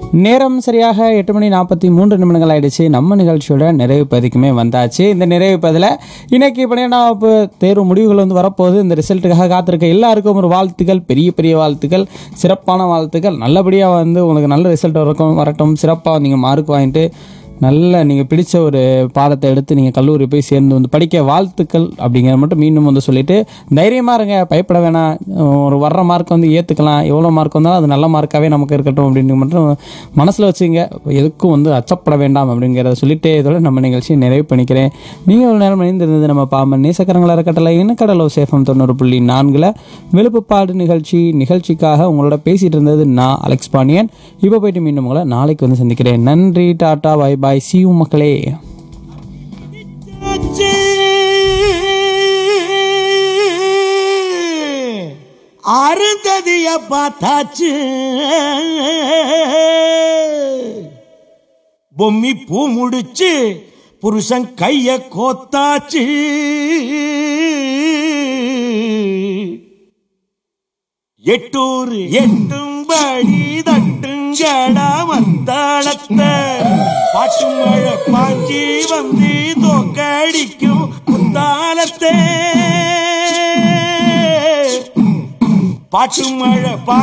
நேரம் சரியாக எட்டு மணி நாற்பத்தி மூன்று நிமிடங்கள் ஆயிடுச்சு நம்ம நிகழ்ச்சியோட நிறைவு பதிக்குமே வந்தாச்சு இந்த நிறைவு பதில் இன்னைக்கு பன்னிரெண்டாம் வகுப்பு தேர்வு முடிவுகள் வந்து வரப்போகுது இந்த ரிசல்ட்டுக்காக காத்திருக்க எல்லாருக்கும் ஒரு வாழ்த்துக்கள் பெரிய பெரிய வாழ்த்துக்கள் சிறப்பான வாழ்த்துக்கள் நல்லபடியாக வந்து உங்களுக்கு நல்ல ரிசல்ட் வரக்கும் வரட்டும் சிறப்பாக நீங்கள் மார்க் வாங்கிட்டு நல்ல நீங்கள் பிடிச்ச ஒரு பாடத்தை எடுத்து நீங்கள் கல்லூரி போய் சேர்ந்து வந்து படிக்க வாழ்த்துக்கள் அப்படிங்கிற மட்டும் மீண்டும் வந்து சொல்லிட்டு தைரியமாக இருங்க பயப்பட வேணாம் ஒரு வர்ற மார்க் வந்து ஏற்றுக்கலாம் எவ்வளோ மார்க் வந்தாலும் அது நல்ல மார்க்காகவே நமக்கு இருக்கட்டும் அப்படின்னு மட்டும் மனசில் வச்சுங்க எதுக்கும் வந்து அச்சப்பட வேண்டாம் அப்படிங்கிறத சொல்லிட்டு இதோட நம்ம நிகழ்ச்சியை நிறைவு பண்ணிக்கிறேன் நீங்கள் ஒரு நேரம் இணைந்திருந்தது நம்ம பாம்பன் நேசக்கரங்கள இருக்கட்டளை இன்னக்கடலோ சேஃபம் தொண்ணூறு புள்ளி நான்கில் விழுப்புப்பாடு நிகழ்ச்சி நிகழ்ச்சிக்காக உங்களோட பேசிகிட்டு இருந்தது நான் அலெக்ஸ் பாண்டியன் இப்போ போயிட்டு மீண்டும் உங்களை நாளைக்கு வந்து சந்திக்கிறேன் நன்றி டாட்டா பை பாய் சியூ மக்களே அருந்ததிய பார்த்தாச்சு பொம்மி பூ முடிச்சு புருஷன் கைய கோத்தாச்சு எட்டூர் எட்டும்படி தட்டுங்கடா மத்தாளத்த பாட்டு மழை பாஞ்சி வந்து தோக்கடிக்கும் முத்தாலத்தே பாட்டு மழை பா